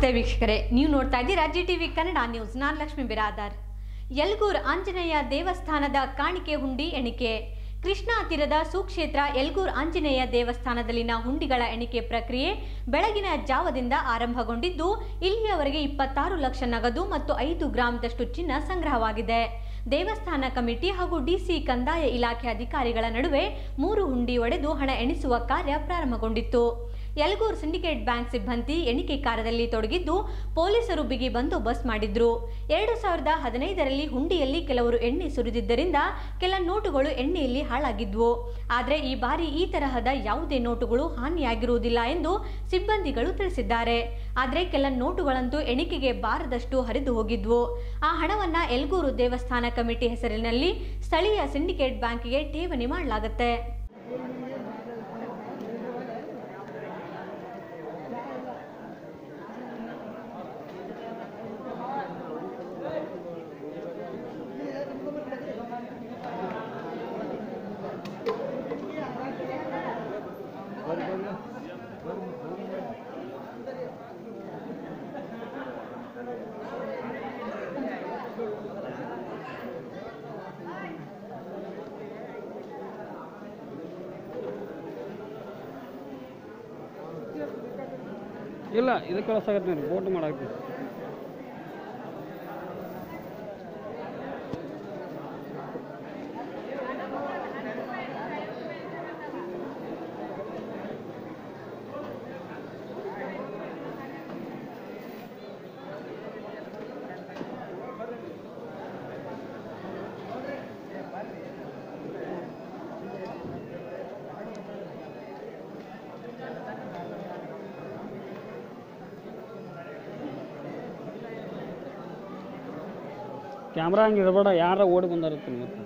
ನಮಸ್ತೆ ವೀಕ್ಷಕರೇ ನೀವು ನೋಡ್ತಾ ಇದ್ದೀರಾ ಜಿ ಟಿವಿ ಕನ್ನಡ ನ್ಯೂಸ್ ನಾನು ಲಕ್ಷ್ಮೀ ಬಿರಾದರ್ ಯಲ್ಗೂರ್ ಆಂಜನೇಯ ದೇವಸ್ಥಾನದ ಕಾಣಿಕೆ ಹುಂಡಿ ಎಣಿಕೆ ಕೃಷ್ಣಾ ತೀರದ ಸುಕ್ಷೇತ್ರ ಯಲ್ಗೂರ್ ಆಂಜನೇಯ ದೇವಸ್ಥಾನದಲ್ಲಿನ ಹುಂಡಿಗಳ ಎಣಿಕೆ ಪ್ರಕ್ರಿಯೆ ಬೆಳಗಿನ ಜಾವದಿಂದ ಆರಂಭಗೊಂಡಿದ್ದು ಇಲ್ಲಿಯವರೆಗೆ ಇಪ್ಪತ್ತಾರು ಲಕ್ಷ ನಗದು ಮತ್ತು ಐದು ಗ್ರಾಂದಷ್ಟು ಚಿನ್ನ ಸಂಗ್ರಹವಾಗಿದೆ ದೇವಸ್ಥಾನ ಕಮಿಟಿ ಹಾಗೂ ಡಿಸಿ ಕಂದಾಯ ಇಲಾಖೆ ಅಧಿಕಾರಿಗಳ ನಡುವೆ ಮೂರು ಹುಂಡಿ ಒಡೆದು ಹಣ ಎಣಿಸುವ ಕಾರ್ಯ ಪ್ರಾರಂಭಗೊಂಡಿತ್ತು ಯಲಗೂರ್ ಸಿಂಡಿಕೇಟ್ ಬ್ಯಾಂಕ್ ಸಿಬ್ಬಂದಿ ಎಣಿಕೆ ಕಾರ್ಯದಲ್ಲಿ ತೊಡಗಿದ್ದು ಪೊಲೀಸರು ಬಿಗಿ ಬಂದೋಬಸ್ತ್ ಮಾಡಿದ್ರು ಎರಡು ಸಾವಿರದ ಹದಿನೈದರಲ್ಲಿ ಹುಂಡಿಯಲ್ಲಿ ಕೆಲವರು ಎಣ್ಣೆ ಸುರಿದಿದ್ದರಿಂದ ಕೆಲ ನೋಟುಗಳು ಎಣ್ಣೆಯಲ್ಲಿ ಹಾಳಾಗಿದ್ವು ಆದರೆ ಈ ಬಾರಿ ಈ ತರಹದ ಯಾವುದೇ ನೋಟುಗಳು ಹಾನಿಯಾಗಿರುವುದಿಲ್ಲ ಎಂದು ಸಿಬ್ಬಂದಿಗಳು ತಿಳಿಸಿದ್ದಾರೆ ಆದರೆ ಕೆಲ ನೋಟುಗಳಂತೂ ಎಣಿಕೆಗೆ ಬಾರದಷ್ಟು ಹರಿದು ಹೋಗಿದ್ವು ಆ ಹಣವನ್ನ ಯಲ್ಗೂರು ದೇವಸ್ಥಾನ ಕಮಿಟಿ ಹೆಸರಿನಲ್ಲಿ ಸ್ಥಳೀಯ ಸಿಂಡಿಕೇಟ್ ಬ್ಯಾಂಕಿಗೆ ಠೇವಣಿ ಮಾಡಲಾಗುತ್ತೆ ಇಲ್ಲ ಇದು ಕಳ್ಸಾಗತ್ತೆ ನೋಡಿ ಬೋಟ್ ಮಾಡಾಕ್ತೀವಿ ಕ್ಯಾಮ್ರಾ ಹಂಗೆ ಇರಬೇಡ ಯಾರ ಓಡಿ ಬಂದಾರತ್ತೀನಿ ಮತ್ತೆ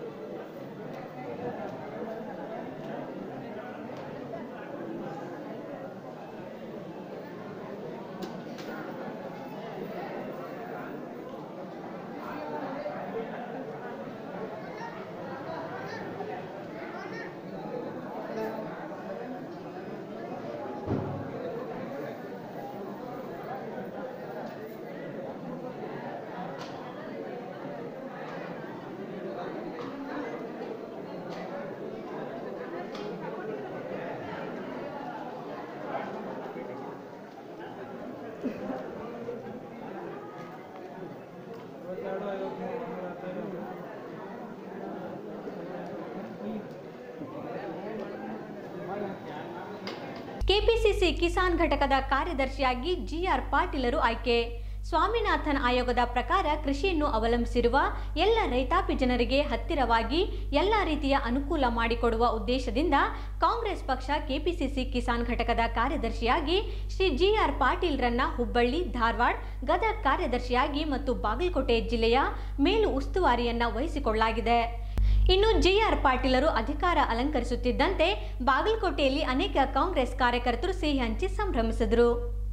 ಕೆಪಿಸಿಸಿ ಕಿಸಾನ್ ಘಟಕದ ಕಾರ್ಯದರ್ಶಿಯಾಗಿ ಜಿಆರ್ ಪಾಟೀಲರು ಆಯ್ಕೆ ಸ್ವಾಮಿನಾಥನ್ ಆಯೋಗದ ಪ್ರಕಾರ ಕೃಷಿಯನ್ನು ಅವಲಂಬಿಸಿರುವ ಎಲ್ಲ ರೈತಾಪಿ ಜನರಿಗೆ ಹತ್ತಿರವಾಗಿ ಎಲ್ಲ ರೀತಿಯ ಅನುಕೂಲ ಮಾಡಿಕೊಡುವ ಉದ್ದೇಶದಿಂದ ಕಾಂಗ್ರೆಸ್ ಪಕ್ಷ ಕೆಪಿಸಿಸಿ ಕಿಸಾನ್ ಘಟಕದ ಕಾರ್ಯದರ್ಶಿಯಾಗಿ ಶ್ರೀ ಜಿಆರ್ ಪಾಟೀಲ್ರನ್ನ ಹುಬ್ಬಳ್ಳಿ ಧಾರವಾಡ ಗದಗ ಕಾರ್ಯದರ್ಶಿಯಾಗಿ ಮತ್ತು ಬಾಗಲಕೋಟೆ ಜಿಲ್ಲೆಯ ಮೇಲು ಉಸ್ತುವಾರಿಯನ್ನ ವಹಿಸಿಕೊಳ್ಳಲಾಗಿದೆ ಇನ್ನು ಜಿಆರ್ ಪಾಟೀಲರು ಅಧಿಕಾರ ಅಲಂಕರಿಸುತ್ತಿದ್ದಂತೆ ಬಾಗಲಕೋಟೆಯಲ್ಲಿ ಅನೇಕ ಕಾಂಗ್ರೆಸ್ ಕಾರ್ಯಕರ್ತರು ಸಿಹಿ ಹಂಚಿ ಸಂಭ್ರಮಿಸಿದರು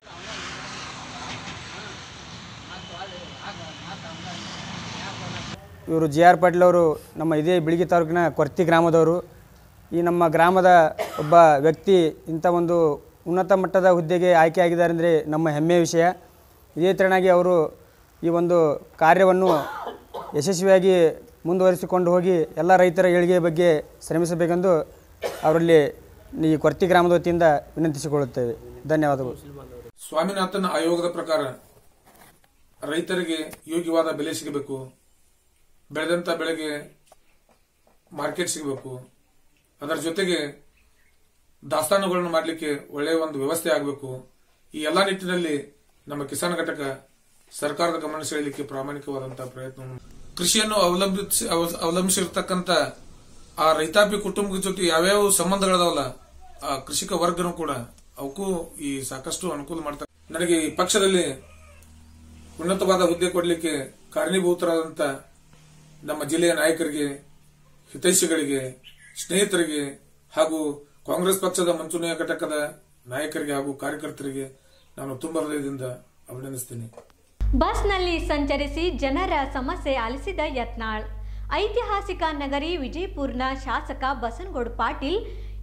ಇವರು ಜೆ ಆರ್ ಪಾಟೀಲ್ ಅವರು ನಮ್ಮ ಇದೇ ಬಿಳಿಗಿ ತಾಲೂಕಿನ ಕೊರ್ತಿ ಗ್ರಾಮದವರು ಈ ನಮ್ಮ ಗ್ರಾಮದ ಒಬ್ಬ ವ್ಯಕ್ತಿ ಇಂಥ ಒಂದು ಉನ್ನತ ಮಟ್ಟದ ಹುದ್ದೆಗೆ ಆಯ್ಕೆಯಾಗಿದ್ದಾರೆ ಅಂದರೆ ನಮ್ಮ ಹೆಮ್ಮೆಯ ವಿಷಯ ಇದೇ ತೆರನಾಗಿ ಅವರು ಈ ಒಂದು ಕಾರ್ಯವನ್ನು ಯಶಸ್ವಿಯಾಗಿ ಮುಂದುವರಿಸಿಕೊಂಡು ಹೋಗಿ ಎಲ್ಲ ರೈತರ ಏಳಿಗೆ ಬಗ್ಗೆ ಶ್ರಮಿಸಬೇಕೆಂದು ಅವರಲ್ಲಿ ಈ ಕೊರ್ತಿ ಗ್ರಾಮದ ವತಿಯಿಂದ ವಿನಂತಿಸಿಕೊಳ್ಳುತ್ತೇವೆ ಧನ್ಯವಾದಗಳು ಸ್ವಾಮಿನಾಥನ್ ಆಯೋಗದ ಪ್ರಕಾರ ರೈತರಿಗೆ ಯೋಗ್ಯವಾದ ಬೆಲೆ ಸಿಗಬೇಕು ಬೆಳೆದಂತ ಬೆಳೆಗೆ ಮಾರ್ಕೆಟ್ ಸಿಗಬೇಕು ಅದರ ಜೊತೆಗೆ ದಾಸ್ತಾನುಗಳನ್ನು ಮಾಡಲಿಕ್ಕೆ ಒಳ್ಳೆಯ ಒಂದು ವ್ಯವಸ್ಥೆ ಆಗಬೇಕು ಈ ಎಲ್ಲಾ ನಿಟ್ಟಿನಲ್ಲಿ ನಮ್ಮ ಕಿಸಾನ್ ಘಟಕ ಸರ್ಕಾರದ ಗಮನ ಸೆಳೆಯಲಿಕ್ಕೆ ಪ್ರಾಮಾಣಿಕವಾದಂತಹ ಪ್ರಯತ್ನ ಕೃಷಿಯನ್ನು ಅವಲಂಬಿಸಿ ಅವ- ಅವಲಂಬಿಸಿರ್ತಕ್ಕಂಥ ಆ ರೈತಾಪಿ ಕುಟುಂಬದ ಜೊತೆ ಯಾವ್ಯಾವ ಸಂಬಂಧಗಳದಾವಲ್ಲ ಆ ಕೃಷಿಕ ವರ್ಗನೂ ಕೂಡ ಅವಕ್ಕೂ ಈ ಸಾಕಷ್ಟು ಅನುಕೂಲ ಮಾಡ್ತಾರೆ ನನಗೆ ಈ ಪಕ್ಷದಲ್ಲಿ ಉನ್ನತವಾದ ಹುದ್ದೆ ಕೊಡಲಿಕ್ಕೆ ಕಾರಣೀಭೂತರಾದಂತ ನಮ್ಮ ಜಿಲ್ಲೆಯ ನಾಯಕರಿಗೆ ಹಿತೈಷಿಗಳಿಗೆ ಸ್ನೇಹಿತರಿಗೆ ಹಾಗೂ ಕಾಂಗ್ರೆಸ್ ಪಕ್ಷದ ಮಂಚೂಣಿಯ ಘಟಕದ ನಾಯಕರಿಗೆ ಹಾಗೂ ಕಾರ್ಯಕರ್ತರಿಗೆ ನಾನು ತುಂಬ ಹೃದಯದಿಂದ ಅಭಿನಂದಿಸ್ತೇನೆ ಬಸ್ನಲ್ಲಿ ಸಂಚರಿಸಿ ಜನರ ಸಮಸ್ಯೆ ಆಲಿಸಿದ ಯತ್ನಾಳ್ ಐತಿಹಾಸಿಕ ನಗರಿ ವಿಜಯಪುರ್ನ ಶಾಸಕ ಬಸನಗೌಡ ಪಾಟೀಲ್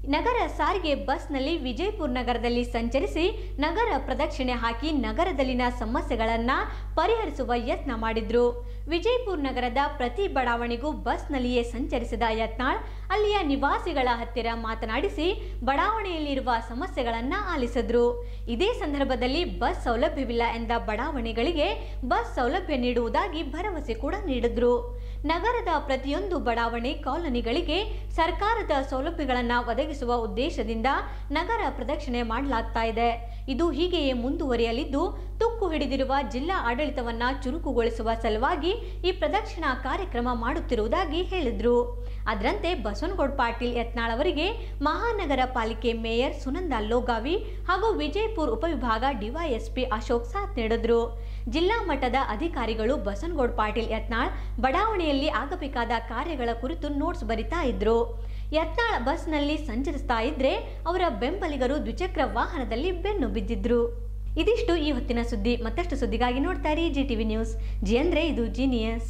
ನಗರ ಸಾರಿಗೆ ಬಸ್ನಲ್ಲಿ ವಿಜಯಪುರ ನಗರದಲ್ಲಿ ಸಂಚರಿಸಿ ನಗರ ಪ್ರದಕ್ಷಿಣೆ ಹಾಕಿ ನಗರದಲ್ಲಿನ ಸಮಸ್ಯೆಗಳನ್ನ ಪರಿಹರಿಸುವ ಯತ್ನ ಮಾಡಿದ್ರು ವಿಜಯಪುರ ನಗರದ ಪ್ರತಿ ಬಡಾವಣೆಗೂ ಬಸ್ನಲ್ಲಿಯೇ ಸಂಚರಿಸಿದ ಯತ್ನಾಳ್ ಅಲ್ಲಿಯ ನಿವಾಸಿಗಳ ಹತ್ತಿರ ಮಾತನಾಡಿಸಿ ಬಡಾವಣೆಯಲ್ಲಿರುವ ಸಮಸ್ಯೆಗಳನ್ನ ಆಲಿಸಿದ್ರು ಇದೇ ಸಂದರ್ಭದಲ್ಲಿ ಬಸ್ ಸೌಲಭ್ಯವಿಲ್ಲ ಎಂದ ಬಡಾವಣೆಗಳಿಗೆ ಬಸ್ ಸೌಲಭ್ಯ ನೀಡುವುದಾಗಿ ಭರವಸೆ ಕೂಡ ನೀಡಿದ್ರು ನಗರದ ಪ್ರತಿಯೊಂದು ಬಡಾವಣೆ ಕಾಲೋನಿಗಳಿಗೆ ಸರ್ಕಾರದ ಸೌಲಭ್ಯಗಳನ್ನು ಒದಗಿಸುವ ಉದ್ದೇಶದಿಂದ ನಗರ ಪ್ರದಕ್ಷಿಣೆ ಮಾಡಲಾಗ್ತಾ ಇದೆ ಇದು ಹೀಗೆಯೇ ಮುಂದುವರಿಯಲಿದ್ದು ತುಕ್ಕು ಹಿಡಿದಿರುವ ಜಿಲ್ಲಾ ಆಡಳಿತವನ್ನ ಚುರುಕುಗೊಳಿಸುವ ಸಲುವಾಗಿ ಈ ಪ್ರದಕ್ಷಿಣಾ ಕಾರ್ಯಕ್ರಮ ಮಾಡುತ್ತಿರುವುದಾಗಿ ಹೇಳಿದ್ರು ಅದರಂತೆ ಬಸವನಗೌಡ ಪಾಟೀಲ್ ಯತ್ನಾಳ್ ಅವರಿಗೆ ಮಹಾನಗರ ಪಾಲಿಕೆ ಮೇಯರ್ ಸುನಂದ ಲೋಗಾವಿ ಹಾಗೂ ವಿಜಯಪುರ ಉಪವಿಭಾಗ ಡಿವೈಎಸ್ಪಿ ಅಶೋಕ್ ಸಾಥ್ ನೀಡಿದ್ರು ಜಿಲ್ಲಾ ಮಟ್ಟದ ಅಧಿಕಾರಿಗಳು ಬಸವನಗೌಡ ಪಾಟೀಲ್ ಯತ್ನಾಳ್ ಬಡಾವಣೆಯಲ್ಲಿ ಆಗಬೇಕಾದ ಕಾರ್ಯಗಳ ಕುರಿತು ನೋಟ್ಸ್ ಬರಿತಾ ಇದ್ರು ಯತ್ನಾಳ್ ಬಸ್ನಲ್ಲಿ ಸಂಚರಿಸ್ತಾ ಇದ್ರೆ ಅವರ ಬೆಂಬಲಿಗರು ದ್ವಿಚಕ್ರ ವಾಹನದಲ್ಲಿ ಬೆನ್ನು ಬಿದ್ದಿದ್ರು ಇದಿಷ್ಟು ಈ ಹೊತ್ತಿನ ಸುದ್ದಿ ಮತ್ತಷ್ಟು ಸುದ್ದಿಗಾಗಿ ನೋಡ್ತಾ ಇರಿ ಜಿ ಟಿವಿ ನ್ಯೂಸ್ ಜಿ ಅಂದ್ರೆ ಇದು ಜೀನಿಯಸ್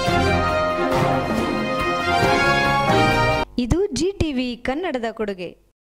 ಇದು ಜಿ ಟಿವಿ ಕನ್ನಡದ ಕೊಡುಗೆ